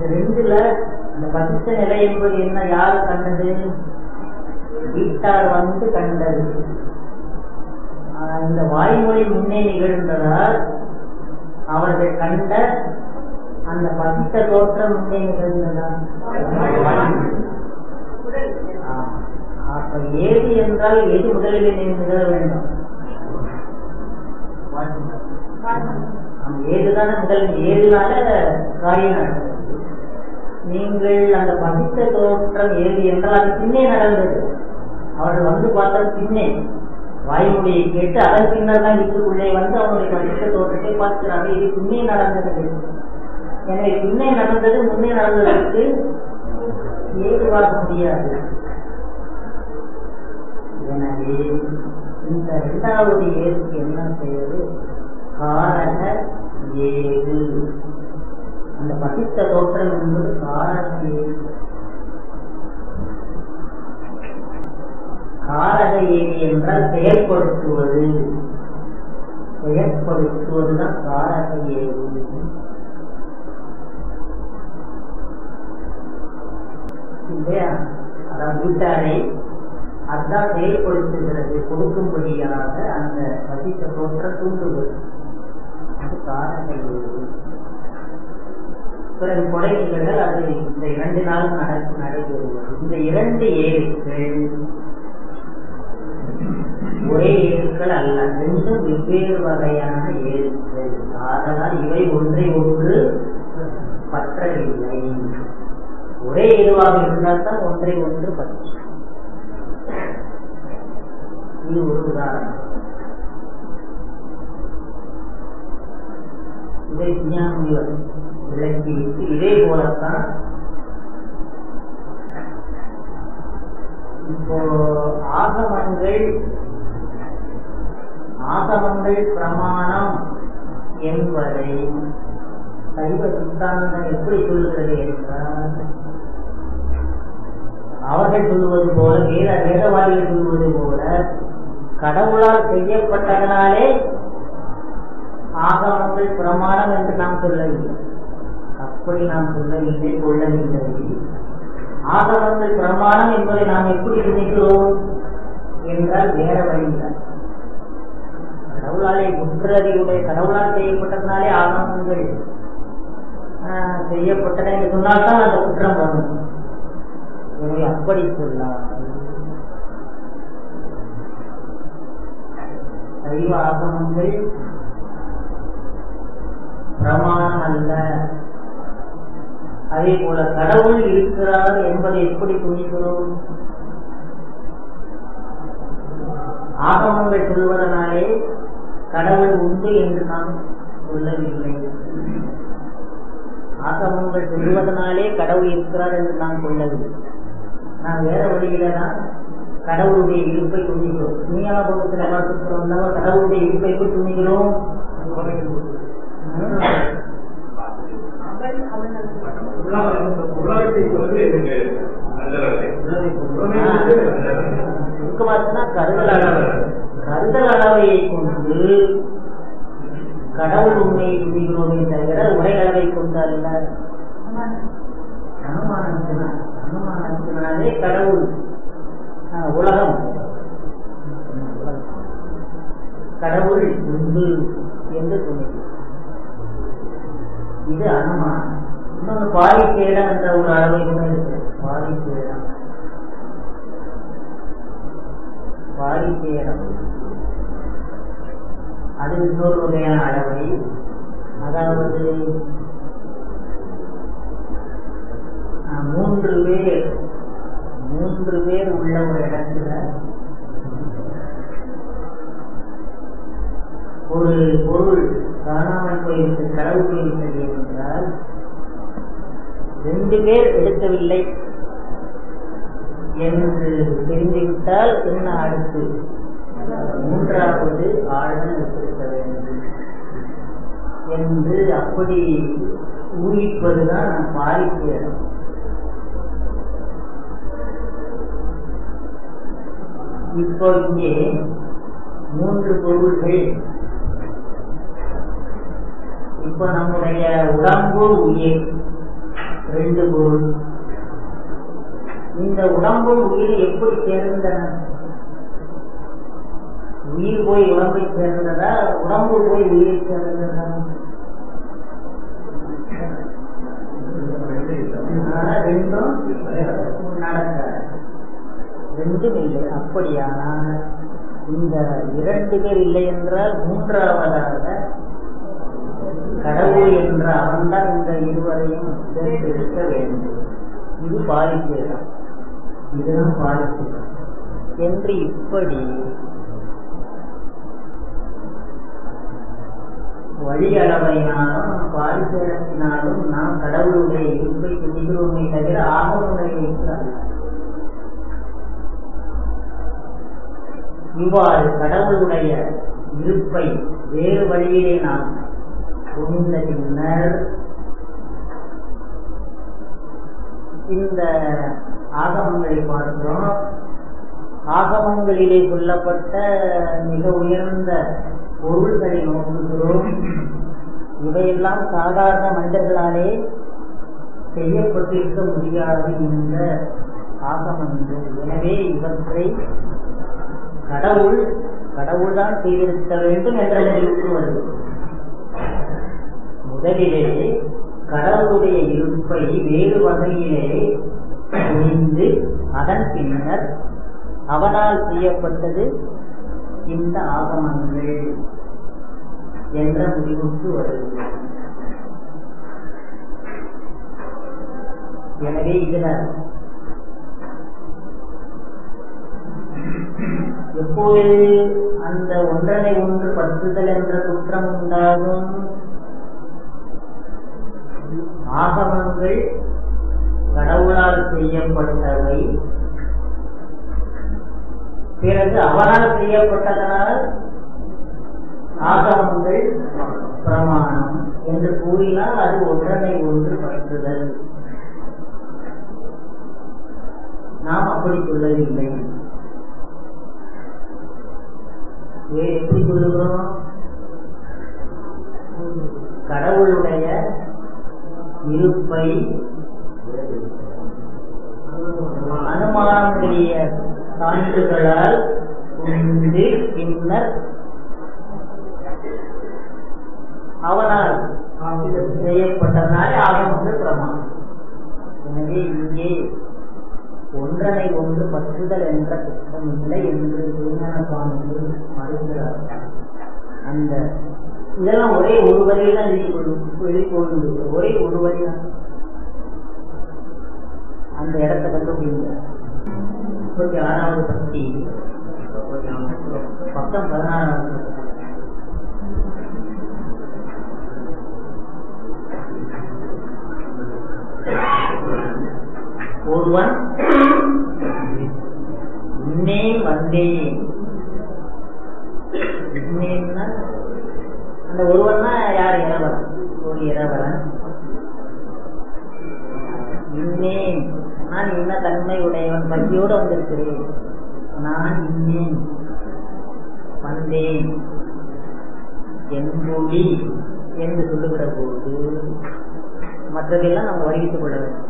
இந்த ரெண்டுல அந்த பசித்த நிலை என்பது என்ன யாரு கண்டது வீட்டார் வந்து கண்டது ஆஹ் இந்த வாய்மொழி முன்னே நிகழ்ந்ததால் அவர்கள் கண்ட அந்த பசித்த தோற்றம் முன்னே நிகழ்ந்ததா ஆமா. அப்ப ஏது என்றால் எது முதலில் நிகழ வேண்டும் ஆமா, ஏதுதானே முதல் ஏதுனால காரியம் நடந்தது நீங்கள் அந்த பசித்த தோற்றம் ஏது என்றால் அது பின்னே நடந்தது அவர்கள் வந்து பார்த்த பின்னே வாய்மொழியை கேட்டு அதன் பின்னர் தான் வீட்டுக்குள்ளே வந்து அவனுடைய பசித்த தோற்றத்தை பார்க்கிறாங்க இது பின்னே நடந்தது எனவே பின்னே நடந்தது முன்னே நடந்ததற்கு ஏதுவாக முடியாது எனவே இந்த இரண்டாவது ஏதுக்கு என்ன பெயரு காரக ஏது அந்த பசித்த தோற்றம் என்பது காரக ஏது காரக ஏது என்றால் செயல்படுத்துவது செயல்படுத்துவதுதான் காரக ஏது இல்லையா அதாவது வீட்டாரை அதுதான் செயல்படுத்துகிறது கொடுக்கும்படியாக அந்த பசித்த தோற்ற தூண்டுவது அது காரண ஏது பிறகு கொலை நிகழ்கள் அது இந்த இரண்டு நாள் நடக்கும் நடைபெறுவது இந்த இரண்டு ஏழுக்கள் ஒரே ஏழுக்கள் அல்ல ரெண்டும் வெவ்வேறு வகையான ஏழுக்கள் ஆதலால் இவை ஒன்றை ஒன்று பற்றவில்லை ஒரே இதுவாக இருந்தால் தான் ஒன்றை ஒன்று பற்றி இது ஒரு உதாரணம் இதை விஞ்ஞானிகள் விளக்கிவிட்டு இதே போலத்தான் இப்போ ஆகமங்கள் ஆகமங்கள் பிரமாணம் என்பதை சைவ சித்தாந்தம் எப்படி சொல்கிறது என்றால் அவர்கள் சொல்லுவது போல வேத வேதவாதிகள் சொல்லுவது போல கடவுளால் செய்யப்பட்டதனாலே ஆகமங்கள் பிரமாணம் என்று நாம் சொல்லவில்லை அப்படி நாம் சொல்லவில்லை கொள்ளவில்லை ஆகமங்கள் பிரமாணம் என்பதை நாம் எப்படி நினைக்கிறோம் என்றால் வேற வழியில் கடவுளாலே குற்றறிவுடைய கடவுளால் செய்யப்பட்டதனாலே ஆகமங்கள் ஆஹ், செய்யப்பட்டன என்று சொன்னால்தான் அந்த குற்றம் வரும் எனவே அப்படி சொல்லாமல் சைவ ஆகமங்கள் பிரமாணம் அல்ல அதே போல கடவுள் இருக்கிறார் என்பதை எப்படி துணிக்கிறோம் ஆகமங்கள் சொல்வதனாலே கடவுள் உண்டு என்று நாம் சொல்லவில்லை ஆகமங்கள் சொல்வதனாலே கடவுள் இருக்கிறார் என்று நாம் சொல்லவில்லை நான் வேற வழியில தான் கடவுளுடைய இருப்பை துணிகிறோம் துணியால பக்கத்தில் பார்த்துக்கிறோம் கடவுளுடைய இருப்பை எப்படி துணிகிறோம் சுருக்கமாச்சுன்னா கருதல் அளவு கருதல் அளவையை கொண்டு கடவுள் உண்மையை துணிகிறோமே தவிர உரை அளவை கொண்டு அல்ல அனுமானத்தினா அனுமானத்தினாலே கடவுள் ஆஹ், உலகம் கடவுள் உண்டு என்று துணிகிறோம் இது அனுமானம் இன்னொன்று பாரிக்கேடம் என்ற ஒரு அளவை கூட இருக்கு பாரிக்கேடம் பாரிக்கேடம் அது இன்னொரு வகையான அளவை அதாவது அஹ், மூன்று பேர் மூன்று பேர் உள்ள ஒரு இடத்துல ஒரு பொருள் காணாமல் போயிருக்கு களவு போயிருக்கிறது என்றால் ரெண்டு பேர் எடுக்கவில்லை என்று தெரிந்துவிட்டால் என்ன அடுத்து மூன்றாவது ஆழ்தான் எடுத்திருக்க வேண்டும் என்று அப்படி ஊகிப்பதுதான் பாதிப்பு இடம் இப்போ இங்கே மூன்று பொருள்கள் இப்ப நம்முடைய உடம்பு உயிர் ரெண்டு பொருள் இந்த உடம்பும் உயிர் எப்படி சேர்ந்தன உயிர் போய் உடம்பை சேர்ந்ததா உடம்பு போய் உயிரை சேர்ந்ததா அதனால ரெண்டும் நடக்க ரெண்டும் இல்லை அப்படியானால் இந்த இரண்டு பேர் இல்லை என்றால் மூன்றாவதாக கடவுள் என்ற அவன்தான் இந்த இருவரையும் சேர்த்திருக்க வேண்டும் இது பாதிக்கிறான் இதுதான் பாதிக்கிறான் என்று இப்படி வழி அளவையினாலும் பாரிசேரத்தினாலும் நாம் கடவுளுடைய இருப்பை சொல்லுகிறோமே தவிர ஆகமுடைய அல்ல இவ்வாறு கடவுளுடைய இருப்பை வேறு வழியிலே நாம் புரிந்த பின்னர் இந்த ஆகமங்களை பார்க்கிறோம் ஆகமங்களிலே சொல்லப்பட்ட மிக உயர்ந்த பொருள்களை நோக்குகிறோம் இவையெல்லாம் சாதாரண மனிதர்களாலே செய்யப்பட்டிருக்க முடியாது இந்த ஆகமங்கள் எனவே இவற்றை கடவுள் கடவுள்தான் செய்திருக்க வேண்டும் என்ற முடிவுக்கு வருது முதலிலே கடவுளுடைய இருப்பை வேறு வகையிலே புரிந்து அதன் பின்னர் அவனால் செய்யப்பட்டது இந்த ஆகமங்கள் என்ற முடிவுக்கு வருகிறது எனவே இதுல எப்போது அந்த ஒன்றனை ஒன்று பற்றுதல் என்ற குற்றம் உண்டாகும் ஆகமங்கள் கடவுளால் செய்யப்பட்டவை பிறகு அவனால் செய்யப்பட்டதனால் ஆகமங்கள் பிரமாணம் என்று கூறினால் அது ஒன்றனை ஒன்று பற்றுதல் நாம் அப்படி சொல்லவில்லை வேறு எப்படி சொல்லுகிறோம் கடவுளுடைய இருப்பை அனுமானங்களுடைய சான்றுகளால் உண்டு பின்னர் அவனால் செய்யப்பட்டதனாலே ஆகமது பிரமாணம் எனவே இங்கே ஒன்றனை ஒன்று பற்றுதல் என்ற குற்றம் இல்லை என்று விஞ்ஞான சுவாமிகள் மறுக்கிறார் அந்த இதெல்லாம் ஒரே ஒரு வரியில் தான் எழுதி கொண்டு ஒரே ஒரு வரி தான் அந்த இடத்தை கண்டுபிடிங்க முப்பத்தி ஆறாவது பத்தி பக்கம் பதினாறாவது ஒருவன் இன்னே வந்தேன் இன்னேன்னா அந்த ஒருவன்னா யார் இரவன் ஒரு இரவன் இன்னேன் நான் இன்ன தன்மை உடையவன் பக்தியோடு வந்திருக்கிறேன் நான் இன்னேன் வந்தேன் என்பொழி என்று சொல்லுகிற போது மற்றதெல்லாம் நம்ம வருவித்துக் கொள்ள வேண்டும்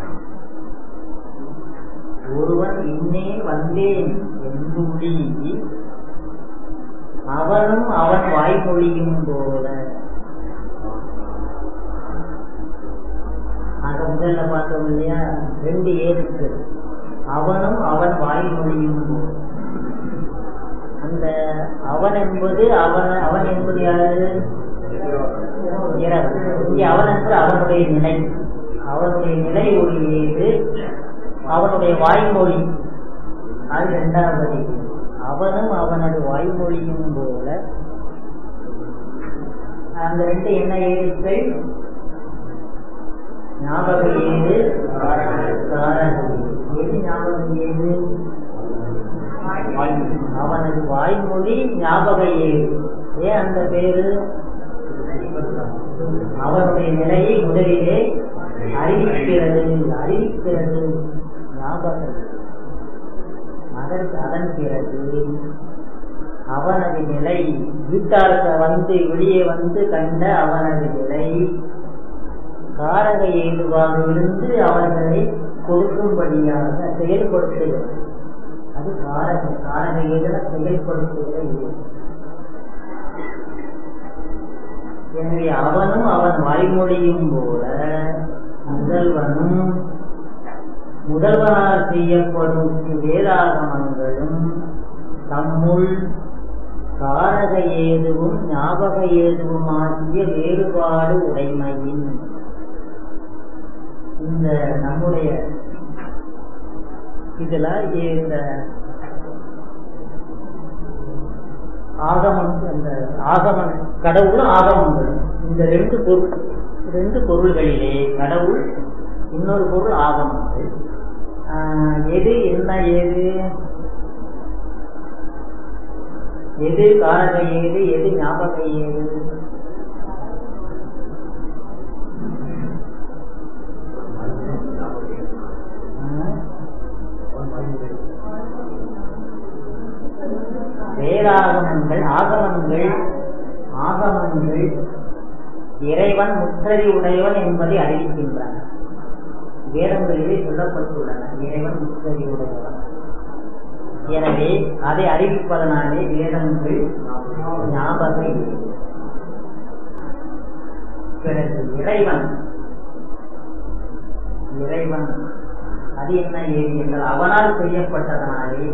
ஒருவன் இன்னேன் வந்தேன் என்பொழி அவனும் அவன் வாய்மொழியும் போல ஆக முதல்ல பார்த்தோம் இல்லையா ரெண்டு ஏதுக்கு அவனும் அவன் வாய்மொழியும் போல அந்த அவன் என்பது அவன் அவன் என்பது யாரு இரவு இங்கே அவன் என்று அவனுடைய நிலை அவனுடைய நிலை ஒரு ஏது அவனுடைய வாய்மொழி அது இரண்டாவது அவனும் அவனது வாய்மொழியும் போல அந்த ரெண்டு என்ன ஏதுக்கள் ஞாபக ஏது காரணம் எது ஞாபகம் ஏது அவனது வாய்மொழி ஞாபக ஏது ஏன் அந்த பேரு அவனுடைய நிலையை முதலிலே அறிவிக்கிறது அறிவிக்கிறது ஞாபகம் அதற்கு அதன் பிறகு அவனது நிலை வீட்டாருக்கு வந்து வெளியே வந்து கண்ட அவனது நிலை காரக ஏதுவாக இருந்து அவர்களை கொடுக்கும்படியாக செயல்படுத்துகிறது அது காரக காரக ஏதுல செயல்படுத்துகிற ஏது எனவே அவனும் அவன் வாய்மொழியும் போல முதல்வனும் முதல்வனால் செய்யப்படும் வேதாகமங்களும் தம்முள் காரக ஏதுவும் ஞாபக ஏதுவும் ஆகிய வேறுபாடு உடைமையின் இந்த நம்முடைய இதுல இந்த ஆகமம் அந்த ஆகமம் கடவுளும் ஆகமங்கள் இந்த ரெண்டு பொருள் ரெண்டு பொருள்களிலே கடவுள் இன்னொரு பொருள் ஆகமங்கள் ஆஹ் எது என்ன ஏது எது காரக ஏது எது ஞாபக ஏது வேதாகமங்கள் ஆகமங்கள் ஆகமங்கள் இறைவன் முற்றறி உடையவன் என்பதை அறிவிக்கின்றன வேதங்களிலே சொல்லப்பட்டுள்ளன இறைவன் முற்றறி உடையவன் எனவே அதை அறிவிப்பதனாலே வேதங்கள் ஞாபக ஏது. பிறகு இறைவன் இறைவன் அது என்ன ஏது என்றால் அவனால் செய்யப்பட்டதனாலே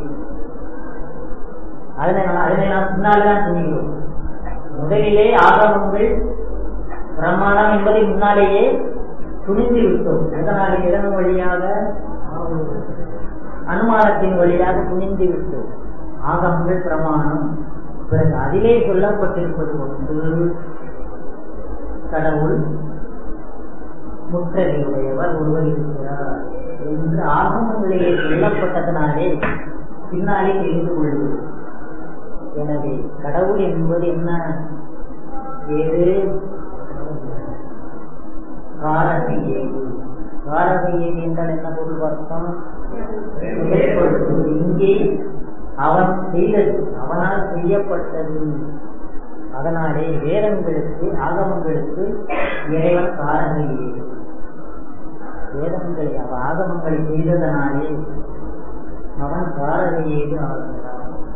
அதனை நான் அதனை நாம் முன்னால்தான் சொன்னீங்களோம் முதலிலே ஆகமங்கள் பிரமாணம் என்பதை முன்னாலேயே துணிந்து விட்டோம் எதனாலே எதன் வழியாக அனுமானத்தின் வழியாக துணிந்து விட்டோம் ஆகமங்கள் பிரமாணம் பிறகு அதிலே சொல்லப்பட்டிருப்பது ஒன்று கடவுள் முற்றகையுடையவர் ஒருவர் இருக்கிறார் என்று ஆகமங்களிலே சொல்லப்பட்டதனாலே பின்னாலே தெரிந்து கொள்வது எனவே கடவுள் என்பது என்ன ஏது காரக ஏது காரக ஏது என்றால் என்ன பொருள் அர்த்தம் செயல்படுத்துவது. இங்கே அவன் செய்தது அவனால் செய்யப்பட்டது அதனாலே வேதங்களுக்கு ஆகமங்களுக்கு இறைவன் காரக ஏது வேதங்களை அவ ஆகமங்களை செய்ததனாலே அவன் காரக ஏது ஆகிறான்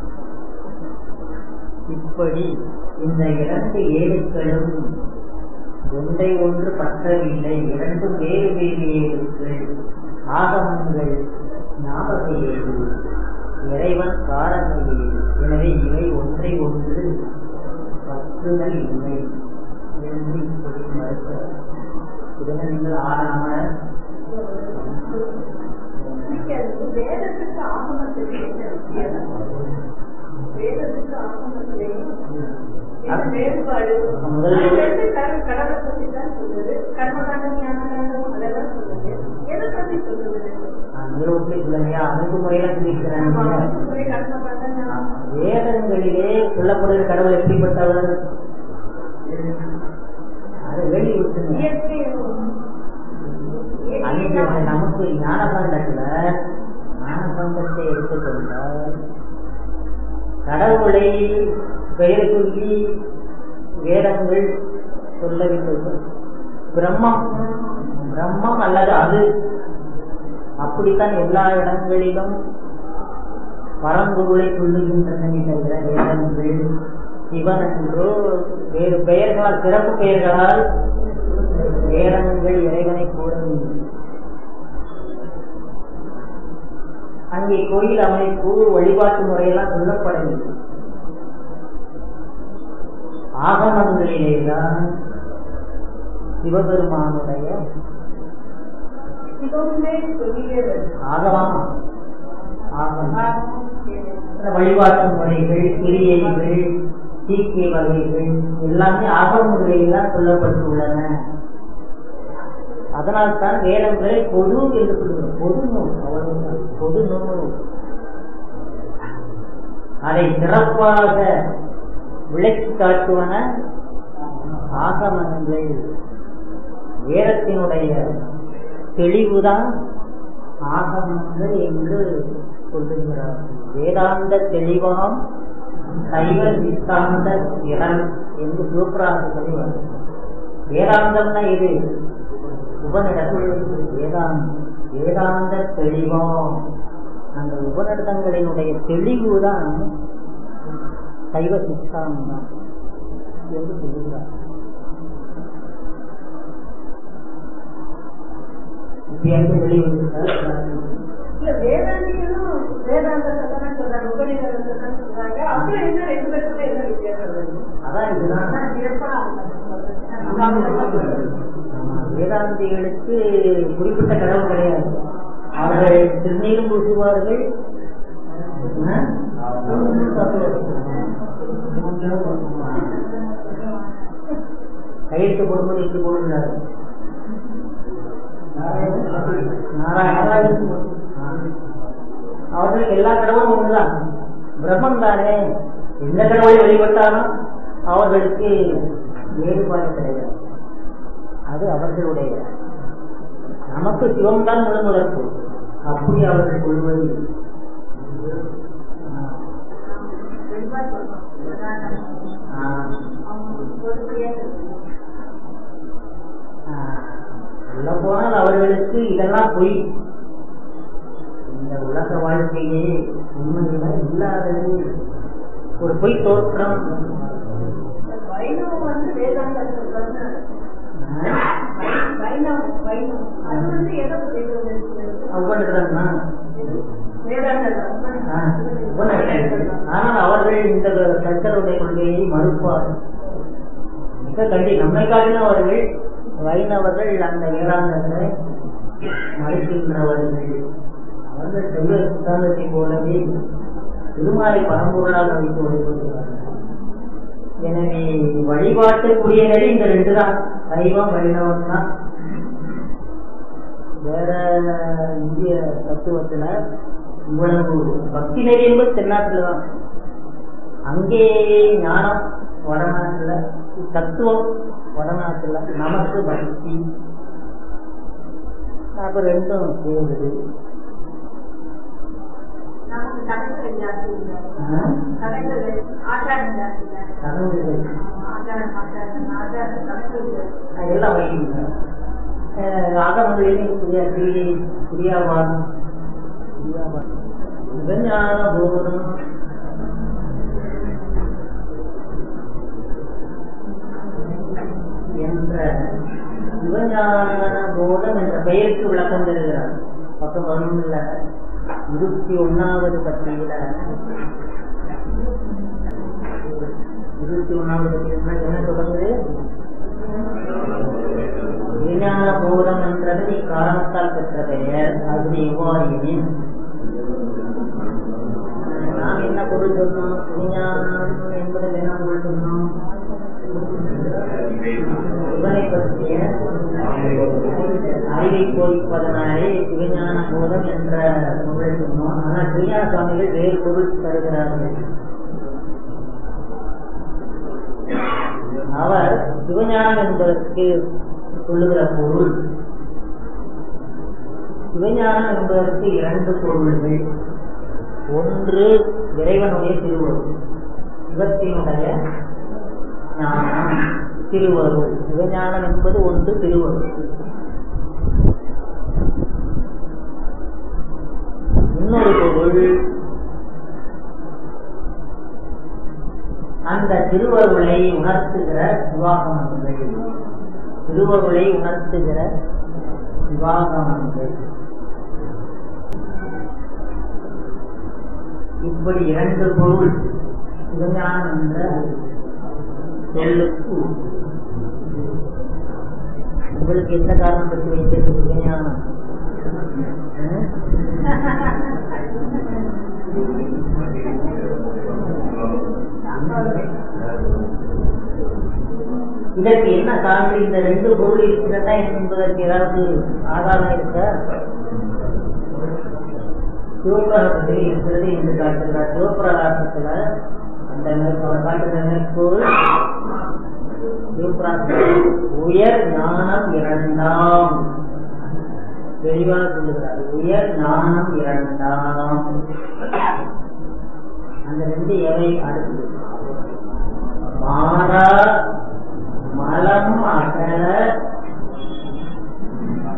இப்படி இந்த இரண்டு ஏழுக்களும் ஒன்றை ஒன்று பற்றவில்லை இரண்டும் வேறு வேறு ஏழுக்கள் ஆகமங்கள் ஞாபக ஏழு இறைவன் காரக ஏழு எனவே இவை ஒன்றை ஒன்று பற்றுதல் இல்லை என்று இப்படி மறுக்கிறார் இதனை நீங்கள் ஆறாம வேதத்துக்கு ஆகமத்துக்கு என்ன வித்தியாசம்? வேதத்துக்கு ஆகமத்துலையும் என்ன வேறுபாடு முதல்ல- அது வந்து கட- கடவுளை பத்தி தான் சொல்லுது கர்மகாண்டம் ஞானகாண்டம் அதெல்லாம் சொல்லுது எதை பத்தி சொல்லுது நிறுவனத்தை இல்லையா அமைப்பு முறையில சொல்லியிருக்கிறாங்க முறை கர்மகாண்டம் ஞானம் வேதங்களிலே சொல்லப்படுகிற கடவுள் எப்படிப்பட்டவர் அதை வெளியே விட்டுங்க இயற்கை அன்னைக்கு நமக்கு ஞானபண்டத்துல ஞானபண்டத்தை எடுத்துக்கொண்டால் கடவுளை பெயர் சொல்லி வேதங்கள் சொல்லவில்லை பிரம்மம் பிரம்மம் அல்லது அது அப்படித்தான் எல்லா இடங்களிலும் பரம்பொருளை சொல்லுகின்றன தவிர வேதங்கள் சிவன் என்றோ வேறு பெயர்களால் சிறப்பு பெயர்களால் வேதங்கள் இறைவனை கூறவில்லை அங்கே கோயில் அமைப்பு வழிபாட்டு முறையெல்லாம் சொல்லப்படவில்லை ஆகமங்களிலேதான் சிவபெருமானுடைய சிவமே சொல்லியே வருது ஆகமம் ஆகமம் ஆகமம் அந்த வழிபாட்டு முறைகள் கிரியைகள் சீக்கிய வகைகள் எல்லாமே ஆகமங்களில் தான் சொல்லப்பட்டுள்ளன அதனால்தான் வேதங்களை பொது என்று சொல்கிறோம் பொது நூல் அவ்வளவுதான் பொது நூல் அதை சிறப்பாக விளக்கி காட்டுவன ஆகமங்கள் வேதத்தினுடைய தெளிவுதான் ஆகமங்கள் என்று சொல்லுகிறார்கள் வேதாந்த தெளிவாம் சைவ சித்தாந்த திறன் என்று சிவபிராசத்தை வரும் வேதாந்தம்னா இது உபநிடதம் வேதாந்த வேதாந்த தெளிவம் அந்த உபநிடதங்களினுடைய தெளிவு தான் சைவ சித்தாந்தம் தான் என்று சொல்லுகிறார் இப்படியாவது தெளிவு இருக்கிறார். இல்ல வேதாந்திகளும் வேதாந்தத்தை தான் சொல்றாங்க உபநிடதத்தை தான் சொல்றாங்க அப்புறம் என்ன ரெண்டு பேருக்குள்ள என்ன வித்தியாசம் வருது அதான் இதுதான் ஆனா சிறப்பா ஆமா, வேதாந்திகளுக்கு குறிப்பிட்ட கடவுள் கிடையாது அவர்கள் திருநீரும் பூசுவார்கள் ஆ? கையெழுத்து போடும்போது எப்படி போடுகிறார் நாராயணன் அவர்களுக்கு எல்லா கடவுளும் ஒண்ணுதான் பிரம்மன் தானே எந்த கடவுளை வழிபட்டாலும் அவர்களுக்கு வேறுபாடு கிடையாது அது அவர்களுடைய நமக்கு சிவம் தான் முழுமுதற்கு அப்படி அவர்கள் கொள்வது சொல்ல போனால் அவர்களுக்கு இதெல்லாம் பொய் இந்த உலக வாழ்க்கையே உண்மையில இல்லாதது ஒரு பொய் தோற்றம் வைணவம் வந்து வேதாந்தத்தை வந்து வைணவம் வைணவம் அது வந்து எதை புரியுது அவ்வளவுதான் வேதாந்தம் ஆனால் அவர்கள் இந்த கல்ச்சருடைய கொள்கையை மறுப்பார் மிக கண்டி நம்மை காட்டிலும் அவர்கள் வைணவர்கள் அந்த வேளாண்மை மறுக்கின்றவர்கள் அவர்கள் சைவ சித்தாந்தத்தை போலவே திருமாலை பரம்பொருளாக வைத்து வழிபடுகிறார்கள் எனவே வழிபாட்டுக்குரிய நெறி இந்த ரெண்டு தான் சைவம் வைணவம் தான் வேற இந்திய தத்துவத்துல இவ்வளவு பக்தி நெறி என்பது தென்னாட்டுல தான் அங்கே ஞானம் வடநாட்டுல தத்துவம் வடநாட்டுல நமக்கு பக்தி அப்ப ரெண்டும் சேருது நமக்கு கடைகள் ஜாஸ்தி இல்லை ஆ? கடைகள் ஆச்சாரம் ஜாஸ்தி இல்லை கடவுள்கள். ஆச்சாரம் ஆச்சாரம் ஆச்சாரம் கடைகள் அது எல்லாம் வைக்கிங்க அகமொழியிலே புரிய கிரியை கிரியாவாதம் கிரியாவாதம் சிவஞான போதம் என்ற சிவஞான போதம் என்ற பெயருக்கு விளக்கம் தருகிறார் பக்கம் பதினொன்றுல இருபத்தி ஒன்னாவது பத்தியில இருபத்தி ஒன்னாவது பத்தியில என்ன தொடங்குது விஞ்ஞான போதம் என்றது நீ காரணத்தால் பெற்ற பெயர் அது எவ்வாறு எனின் நாம் என்ன பொருள் சொன்னோம் விஞ்ஞானம் என்பதில் என்ன பொருள் சொன்னோம் இவனை பற்றிய அறிவை போதிப்பதனாலே சிவஞான போதம் என்ற பொருளை சொன்னோம் ஆனால் விஞ்ஞான சுவாமிகள் வேறு பொருள் தருகிறார்கள் அவர் சிவஞானம் என்பதற்கு சொல்லுகிற பொருள் சிவஞானம் என்பதற்கு இரண்டு பொருள்கள் ஒன்று இறைவனுடைய திருவருள் சிவத்தினுடைய ஞானம் திருவருள் சிவஞானம் என்பது ஒன்று திருவருள் இன்னொரு பொருள் அந்த திருவருளை உணர்த்துகிற சிவாகமங்கள் திருவருளை உணர்த்துகிற சிவாகமங்கள் இப்படி இரண்டு பொருள் சிவஞானம் என்ற சொல்லுக்கு உண்டு. உங்களுக்கு எந்த காரணம் பற்றி வைத்தது சிவஞானம் ம்? இதற்கு என்ன சான்று இந்த ரெண்டு பொருள் இருக்கிறதா என்பதற்கு ஏதாவது ஆதாரம் இருக்க சிவபிரகாசத்தில் இருக்கிறது என்று காட்டுகிறார் சிவபிரகாசத்துல அந்த மேற்கு அவர் காட்டுகிற மேற்கோள் சிவபிரகாசத்தில் உயர் ஞானம் இரண்டாம் தெளிவாக சொல்லுகிறார் உயர் ஞானம் இரண்டாம் அந்த ரெண்டு எவை அடுத்தது மாறா மலம் அகல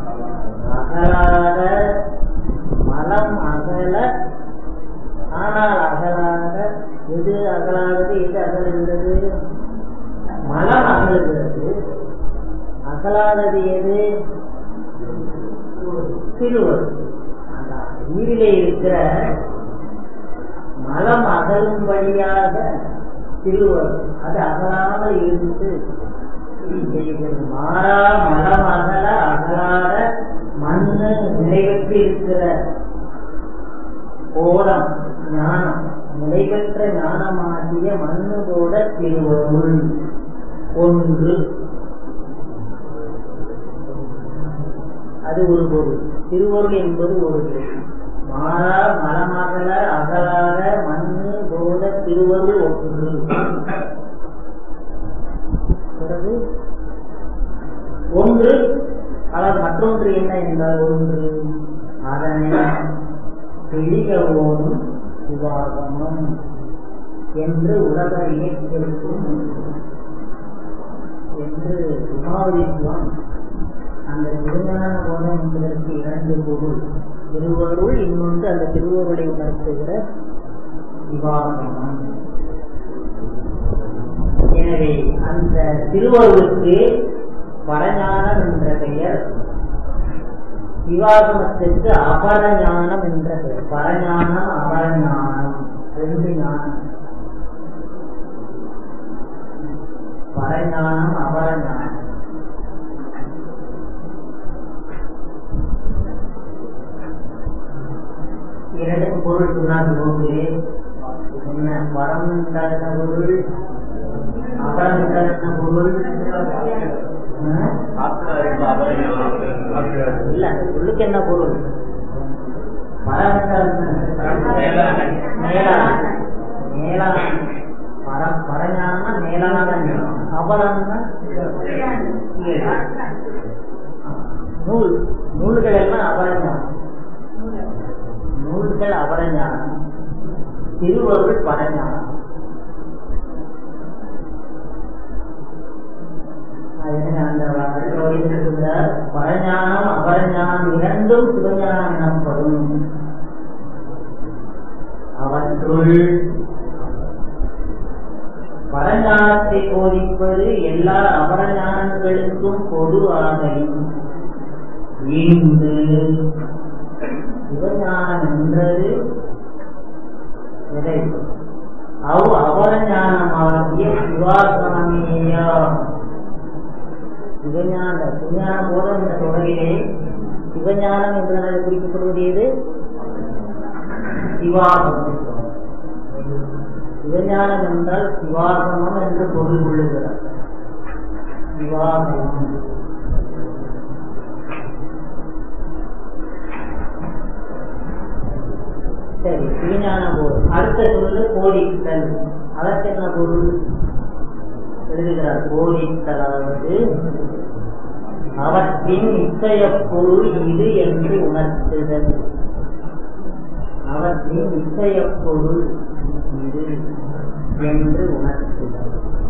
அகலாதது எது திருவருள் அந்த உயிரிலே இருக்கிற மலம் அகலும்படியாக திருவருள் அது அகலாமல் இருந்து செய்கிறது மாறா மலம் அகல அகலாத மண்ணு நிறைவேற்றி இருக்கிற கோலம் ஞானம் நிலைபெற்ற ஞானமாகிய மண்ணுகோட திருவருள் ஒன்று அது ஒரு பொருள் திருவருள் என்பது ஒரு பொருள் மாறா மலமகல அகலாத மண்ணு போத திருவருள் ஒன்று பிறகு ஒன்று அதாவது மற்றொன்று என்ன என்றால் ஒன்று அதனை தெளியவோனும் விவாகமும் என்று உலக இயக்கியிருக்கும் என்று விவாதிக்குவான் அந்த திருஞான கோணம் என்பதற்கு இரண்டு பொருள் திருவருள் இன்னொன்று அந்த திருவருளை உணர்த்துகிற விவாகமம் எனவே அந்த திருவருளுக்கு பரஞானம் என்ற பெயர் விவாகமத்திற்கு அபரஞானம் என்ற பெயர் பரஞானம் அபரஞானம் ரெண்டு ஞானம் பரஞானம் அபரஞானம் இரண்டுக்கு பொருள் சொன்னார் போது என்ன பரம் என்றால் என்ன பொருள் அபரம் என்றால் என்ன பொருள் இல்ல அந்த சொல்லுக்கு என்ன பொருள் பரம் என்றால் என்ன? மேலான மேலான பரம் பரஞானம்னா மேலான ஞானம் அபரம்னா கீழே. நூல் நூல்கள் எல்லாம் அபரஞானம் நூல்கள் அபரஞானம் திருவருள் பரஞானம் அந்த அடுத்த வகையில் இருக்கின்ற பரஞானம் அபரஞானம் இரண்டும் சிவஞானம் எனப்படும் அவற்றுள் பரஞானத்தை போதிப்பது எல்லா அபரஞானங்களுக்கும் பொது ஆகையும் இன்று சிவஞானம் என்றது எதை அவ் அபரஞானமாகிய சிவாசனமேயா சிவஞான சிவஞான போதம் என்ற தொடரிலே சிவஞானம் என்பதனால் குறிக்கப்படுவது எது சிவாகமம் சிவஞானம் என்றால் சிவாகமம் என்று பொருள் கொள்ளுகிறார் சிவாகமம் சரி சிவஞான போதும் அடுத்த சொல்லு கோடித்தல் அதற்கு என்ன பொருள் எழுதுகிறார் கோடித்தலாவது அவற்றின் நிச்சய பொருள் இது என்று உணர்த்துதல் அவற்றின் நிச்சய பொருள் இது என்று உணர்த்துதல்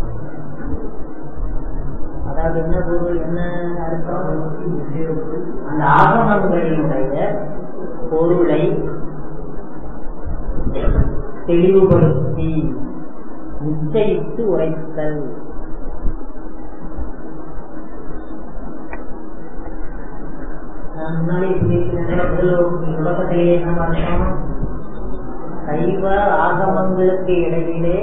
அதாவது என்ன பொருள் என்ன அர்த்தம் அந்த ஆகமங்களினுடைய பொருளை தெளிவுபடுத்தி நிச்சயித்து உரைத்தல் நான் முன்னாடி சொல்லியிருக்கிறேன் உலகத்திலே என்ன பார்த்தோம் சைவ ஆகமங்களுக்கு இடையிலே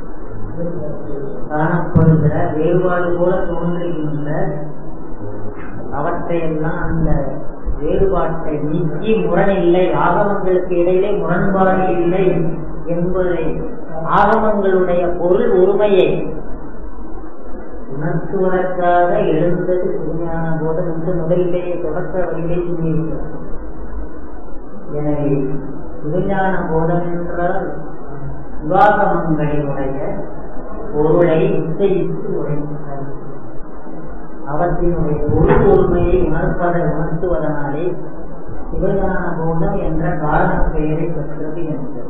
காணப்படுகிற வேறுபாடு போல தோன்றுகின்ற அவற்றையெல்லாம் அந்த வேறுபாட்டை நீக்கி முரண் இல்லை ஆகமங்களுக்கு இடையிலே முரண்பாடு இல்லை என்பதை ஆகமங்களுடைய பொருள் ஒருமையை உணர்த்துவதற்காக எழுந்தது சிறுமையான போதம் என்று முதலிலேயே தொடக்க வழியிலே சொல்லியிருக்கிறார் எனவே சிறுஞான போதம் என்றால் விவாகமங்களினுடைய பொருளை நிச்சயித்து உரைத்தல் அவற்றினுடைய பொருள் ஒருமையை உணர்ப்பதை உணர்த்துவதனாலே சிவஞான போதம் என்ற காரண பெயரை பெற்றது என்கிறது